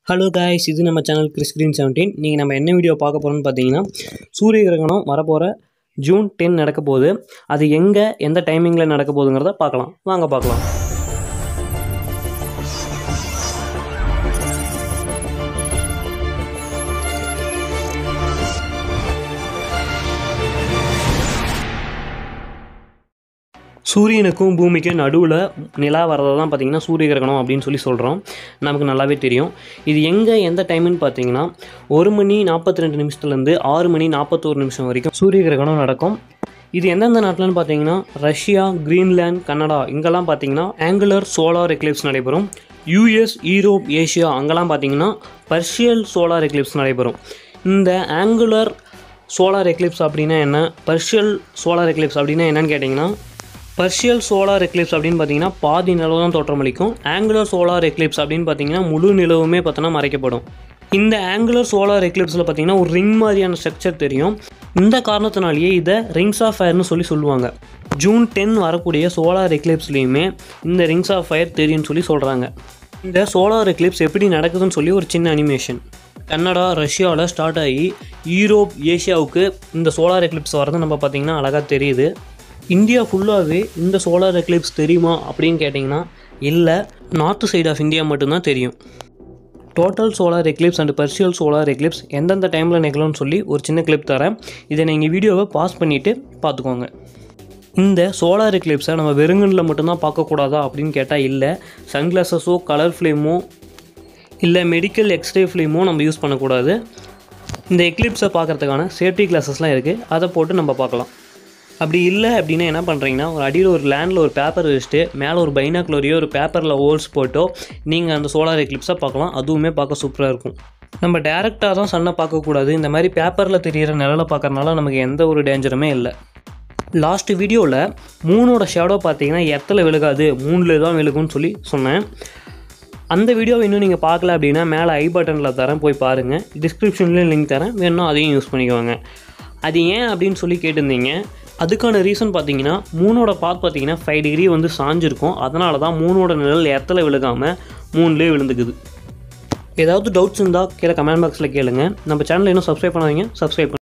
hello guys இது நம்ம channel Chris green seventeen நீங்கள் நம்ம என்ன வீடியோ பார்க்க போகிறோம்னு பார்த்தீங்கன்னா சூரிய கிரகணம் வரப்போகிற ஜூன் டென் நடக்க போகுது அது எங்கே எந்த டைமிங்கில் நடக்க போகுதுங்கிறத பார்க்கலாம் வாங்க பார்க்கலாம் சூரியனுக்கும் பூமிக்கும் நடுவில் நிலா வரதை தான் பார்த்திங்கன்னா சூரிய கிரகணம் அப்படின்னு சொல்லி சொல்கிறோம் நமக்கு நல்லாவே தெரியும் இது எங்கே எந்த டைம்னு பார்த்தீங்கன்னா ஒரு மணி நாற்பத்தி ரெண்டு நிமிஷத்துலேருந்து ஆறு மணி நாற்பத்தோரு நிமிஷம் வரைக்கும் சூரிய கிரகணம் நடக்கும் இது எந்தெந்த நாட்டில்னு பார்த்தீங்கன்னா ரஷ்யா கிரீன்லாந்து கனடா இங்கெல்லாம் பார்த்தீங்கன்னா ஆங்குலர் சோலார் எக்லிப்ஸ் நடைபெறும் யூஎஸ் யூரோப் ஏஷியா அங்கெல்லாம் பார்த்தீங்கன்னா பர்ஷியல் சோலார் எக்லிப்ஸ் நடைபெறும் இந்த ஆங்குலர் சோலார் எக்லிப்ஸ் அப்படின்னா என்ன பர்ஷியல் சோலார் எக்லிப்ஸ் அப்படின்னா என்னன்னு கேட்டிங்கன்னா பர்ஷியல் சோலார் எக்லிப்ஸ் அப்படின்னு பார்த்தீங்கன்னா பாதி நிலவு தான் தோற்றமளிக்கும் ஆங்குலர் சோலார் எக்லிப்ஸ் அப்படின்னு பார்த்தீங்கன்னா முழு நிலவுமே பார்த்தோன்னா மறைக்கப்படும் இந்த ஆங்குலர் சோலார் எக்லிப்ஸில் பார்த்தீங்கன்னா ஒரு ரிங் மாதிரியான ஸ்ட்ரக்சர் தெரியும் இந்த காரணத்தினாலேயே இதை ரிங்ஸ் ஆஃப் ஃபயர்னு சொல்லி சொல்லுவாங்க ஜூன் டென் வரக்கூடிய சோலார் எக்லிப்ஸ்லேயுமே இந்த ரிங்ஸ் ஆஃப் ஃபயர் தெரியும்னு சொல்லி சொல்கிறாங்க இந்த சோலார் எக்லிப்ஸ் எப்படி நடக்குதுன்னு சொல்லி ஒரு சின்ன அனிமேஷன் கன்னடா ரஷ்யாவில் ஸ்டார்ட் ஆகி யூரோப் ஏஷியாவுக்கு இந்த சோலார் எக்லிப்ஸ் வரது நம்ம பார்த்திங்கன்னா அழகாக தெரியுது இந்தியா ஃபுல்லாகவே இந்த சோலார் எக்லிப்ஸ் தெரியுமா அப்படின்னு கேட்டிங்கன்னா இல்லை நார்த் சைடு ஆஃப் இந்தியா மட்டும்தான் தெரியும் total solar eclipse and partial solar eclipse எந்தெந்த டைமில் நிகழும்னு சொல்லி ஒரு சின்ன கிளிப் தரேன் இதை நீங்கள் வீடியோவை பாஸ் பண்ணிவிட்டு பார்த்துக்கோங்க இந்த சோலார் எக்லிப்ஸை நம்ம வெறுங்கனில் மட்டும்தான் பார்க்கக்கூடாதா அப்படின்னு கேட்டால் இல்லை சன்கிளாஸஸோ கலர் ஃப்ளேமோ இல்லை மெடிக்கல் எக்ஸ்ரே ஃப்ளேமோ நம்ம யூஸ் பண்ணக்கூடாது இந்த எக்லிப்ஸை பார்க்குறதுக்கான சேஃப்டி கிளாஸஸ்லாம் இருக்குது அதை போட்டு நம்ம பார்க்கலாம் அப்படி இல்லை அப்படின்னா என்ன பண்ணுறீங்கன்னா ஒரு அடியில் ஒரு லேண்டில் ஒரு பேப்பர் வச்சுட்டு மேலே ஒரு பைனாக்குலரையோ ஒரு பேப்பரில் ஹோல்ஸ் போட்டோ நீங்கள் அந்த சோலார் எக்லிப்ஸை பார்க்கலாம் அதுவுமே பார்க்க சூப்பராக இருக்கும் நம்ம டேரெக்டாக தான் சன்னை பார்க்கக்கூடாது இந்த மாதிரி பேப்பரில் தெரியிற நிழலை பார்க்கறனால நமக்கு எந்த ஒரு டேஞ்சருமே இல்லை லாஸ்ட் வீடியோவில் மூணோட ஷேடோ பார்த்தீங்கன்னா எத்தில் விழுகாது மூணில் தான் விழுகும்னு சொல்லி சொன்னேன் அந்த வீடியோவை இன்னும் நீங்கள் பார்க்கல அப்படின்னா மேலே ஐ பட்டனில் தரேன் போய் பாருங்கள் டிஸ்கிரிப்ஷன்லேயும் லிங்க் தரேன் வேணும்னா அதையும் யூஸ் பண்ணிக்கோங்க அது ஏன் அப்படின்னு சொல்லி கேட்டிருந்தீங்க அதுக்கான ரீசன் பார்த்தீங்கன்னா மூணோட பாத் பார்த்தீங்கன்னா ஃபைவ் டிகிரி வந்து சாஞ்சிருக்கும் அதனால தான் மூணோட நிழல் இடத்துல விழுகாமல் மூணுலேயே விழுந்துக்குது ஏதாவது டவுட்ஸ் இருந்தால் கீழே கமெண்ட் பாக்ஸில் கேளுங்க நம்ம சேனலை இன்னும் சப்ஸ்கிரைப் பண்ணாதீங்க சப்ஸ்கிரைப்